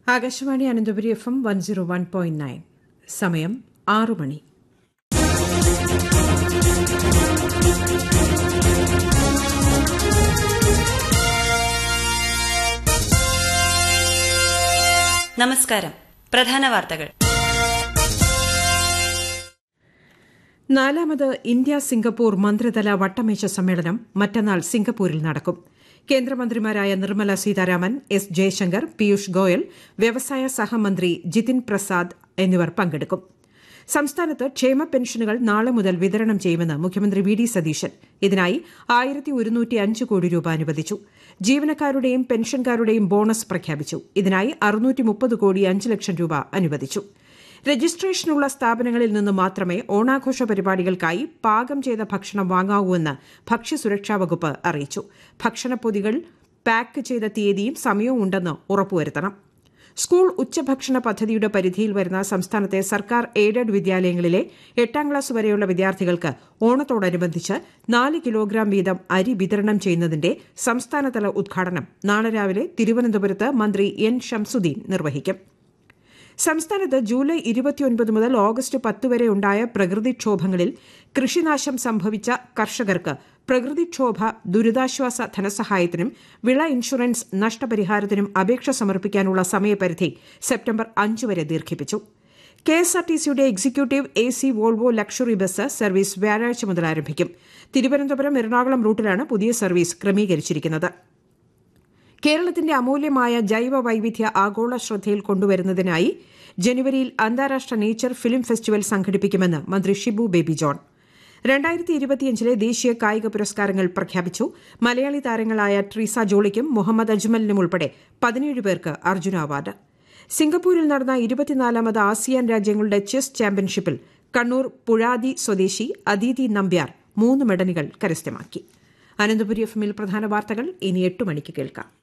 Akashvani Ananthapuri F M one zero one point nine സമയം ആറു മണി നമസ്കാരം പ്രധാന വാർത്തകൾ നാലാമത് ഇന്ത്യ സിംഗപ്പൂർ മന്ത്രിതല വട്ടമേശ സമ്മേളനം മറ്റന്നാൾ സിംഗപ്പൂരിൽ നടക്കും കേന്ദ്രമന്ത്രിമാരായ നിർമ്മല സീതാരാമൻ എസ് ജയശങ്കർ പീയൂഷ് ഗോയൽ വ്യവസായ സഹമന്ത്രി ജിതിൻ പ്രസാദ് എന്നിവർ പങ്കെടുക്കും സംസ്ഥാനത്ത് ക്ഷേമ പെൻഷനുകൾ നാളെ മുതൽ വിതരണം ചെയ്യുമെന്ന് മുഖ്യമന്ത്രി വി ഡി സതീശൻ ഇതിനായി ആയിരത്തി ഒരുന്നൂറ്റി അഞ്ച് കോടി രൂപ അനുവദിച്ചു ജീവനക്കാരുടെയും പെൻഷൻകാരുടെയും ബോണസ് പ്രഖ്യാപിച്ചു ഇതിനായി അറുന്നൂറ്റി മുപ്പത് കോടി അഞ്ച് ലക്ഷം രൂപ അനുവദിച്ചു രജിസ്ട്രേഷനുള്ള സ്ഥാപനങ്ങളിൽ നിന്ന് മാത്രമേ ഓണാഘോഷ പരിപാടികൾക്കായി പാകം ചെയ്ത ഭക്ഷണം വാങ്ങാവൂവെന്ന് ഭക്ഷ്യസുരക്ഷാ വകുപ്പ് അറിയിച്ചു ഭക്ഷണപ്പൊതികൾ പാക്ക് ചെയ്ത തീയതിയും സമയവും ഉണ്ടെന്ന് ഉറപ്പുവരുത്തണം സ്കൂൾ ഉച്ചഭക്ഷണ പദ്ധതിയുടെ പരിധിയിൽ വരുന്ന സംസ്ഥാനത്തെ സർക്കാർ എയ്ഡഡ് വിദ്യാലയങ്ങളിലെ എട്ടാം ക്ലാസ് വരെയുള്ള വിദ്യാർത്ഥികൾക്ക് ഓണത്തോടനുബന്ധിച്ച് നാല് കിലോഗ്രാം വീതം അരി വിതരണം ചെയ്യുന്നതിന്റെ സംസ്ഥാനതല ഉദ്ഘാടനം നാളെ രാവിലെ തിരുവനന്തപുരത്ത് മന്ത്രി എൻ ഷംസുദ്ദീൻ നിർവഹിക്കും സംസ്ഥാനത്ത് ജൂലൈ ഇരുപത്തിയൊൻപത് മുതൽ ഓഗസ്റ്റ് പത്ത് വരെ ഉണ്ടായ പ്രകൃതിക്ഷോഭങ്ങളിൽ കൃഷിനാശം സംഭവിച്ച കർഷകർക്ക് പ്രകൃതിക്ഷോഭ ദുരിതാശ്വാസ ധനസഹായത്തിനും വിള ഇൻഷുറൻസ് നഷ്ടപരിഹാരത്തിനും അപേക്ഷ സമർപ്പിക്കാനുള്ള സമയപരിധി സെപ്റ്റംബർ അഞ്ച് വരെ ദീർഘിപ്പിച്ചു കെഎസ്ആർടിസിയുടെ executive A C Volvo luxury bus service വ്യാഴാഴ്ച മുതൽ ആരംഭിക്കും തിരുവനന്തപുരം എറണാകുളം റൂട്ടിലാണ് പുതിയ സർവീസ് ക്രമീകരിച്ചിരിക്കുന്നത് കേരളത്തിന്റെ അമൂല്യമായ ജൈവ വൈവിധ്യ ആഗോള ശ്രദ്ധയിൽ കൊണ്ടുവരുന്നതിനായി ജനുവരിയിൽ അന്താരാഷ്ട്ര നേച്ചർ ഫിലിം ഫെസ്റ്റിവൽ സംഘടിപ്പിക്കുമെന്ന് മന്ത്രി ഷിബു ബേബി ജോൺ രണ്ടായിരത്തി ഇരുപത്തിയഞ്ചിലെ ദേശീയ കായിക പുരസ്കാരങ്ങൾ പ്രഖ്യാപിച്ചു മലയാളി താരങ്ങളായ ട്രീസ ജോളിക്കും മുഹമ്മദ് അജ്മലിനും ഉൾപ്പെടെ പതിനേഴ് പേർക്ക് അർജുന അവാർഡ് സിംഗപ്പൂരിൽ നടന്ന ഇരുപത്തിനാലാമത് ആസിയാൻ രാജ്യങ്ങളുടെ ചെസ് ചാമ്പ്യൻഷിപ്പിൽ കണ്ണൂർ പുഴാതി സ്വദേശി അദീതി നമ്പ്യാർ മൂന്ന് മെഡലുകൾ കരസ്ഥമാക്കി അനന്തപുരി എഫ് എമ്മിൽ പ്രധാന വാർത്തകൾ ഇനി എട്ട് മണിക്ക് കേൾക്കാം